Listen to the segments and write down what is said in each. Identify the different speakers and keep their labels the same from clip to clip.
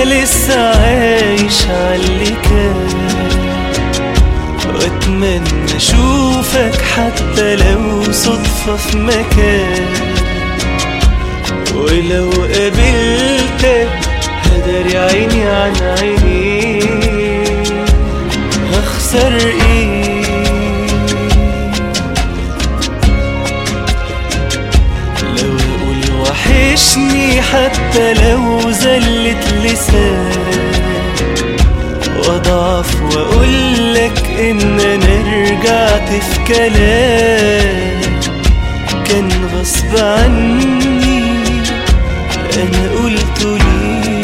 Speaker 1: لسه عايش عاللي كان واتمنى اشوفك حتى لو صدفة في مكان ولو قابلتك هداري عيني عن عيني هخسر ايه لو اقول وحشني حتى لو زلت لسان واضعف واقولك ان انا رجعت في كلام كان غصب عني انا قلت ليه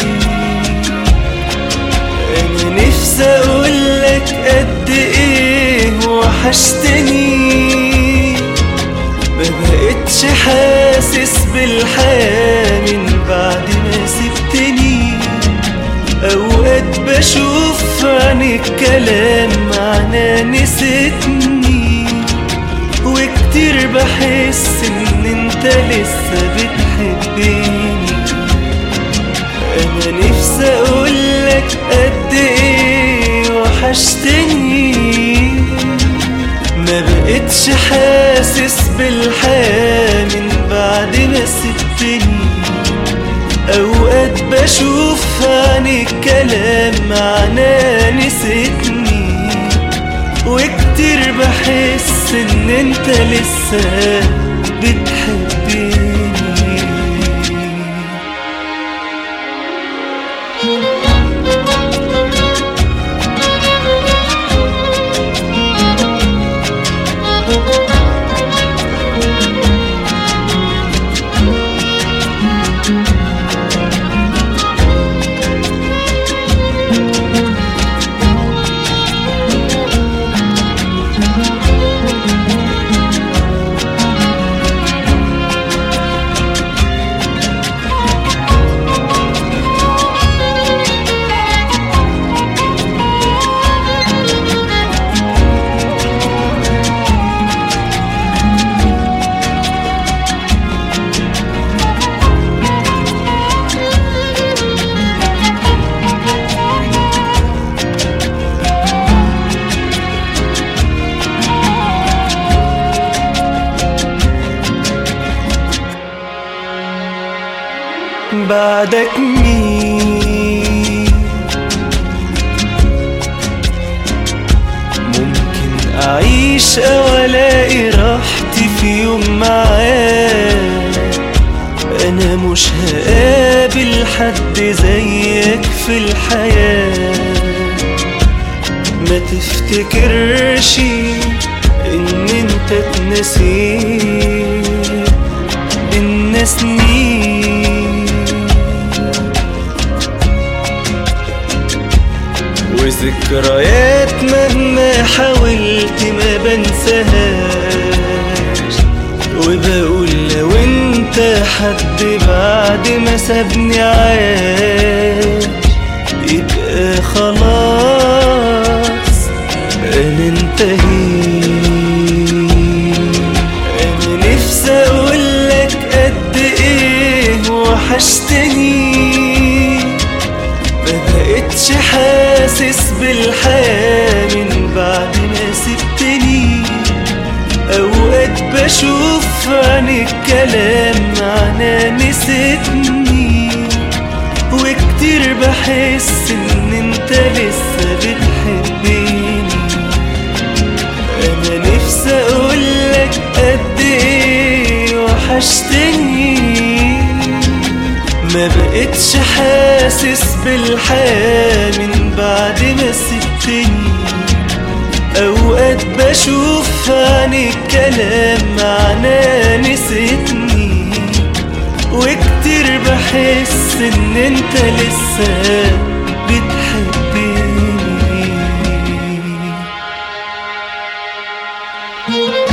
Speaker 1: انا نفسي اقولك قد ايه وحشتني ما بقتش حاسس بالحياة من بعد ما سبتني اوقات بشوف عينك كلام معناه نسيتني وكتير بحس ان انت لسه بتحبني انا نفسي اقولك قد ايه وحشتني ما بقتش حاسس بالحياة من بعد ما سبتني اوقات بشوف عينك كلام معناه نسيتني وكتير بحس ان انت لسه بتحبني بعدك مين ممكن أعيش أو ألاقي راحتي في يوم معاك أنا مش هقابل حد زيك في الحياة ما تفتكرش إن أنت اتنسيت بينا سنين وذكريات مهما حاولت ما بنساهاش وبقول لو انت حد بعد ما سابني عاش يبقى خلاص انا انتهيت انا نفسي اقولك قد ايه وحشتني ما بقتش حاسس بالحياة من بعد ما سبتني أوقات بشوف عينك كلام معناه نسيتني وكتير بحس إن أنت لسه بتحبني أنا نفسي أقولك قد إيه وحشتني ما بقتش حاسس بالحياة من بعد ما سبتني أوقات بشوف عينك كلام معناه نسيتني وكتير بحس إن أنت لسه بتحبني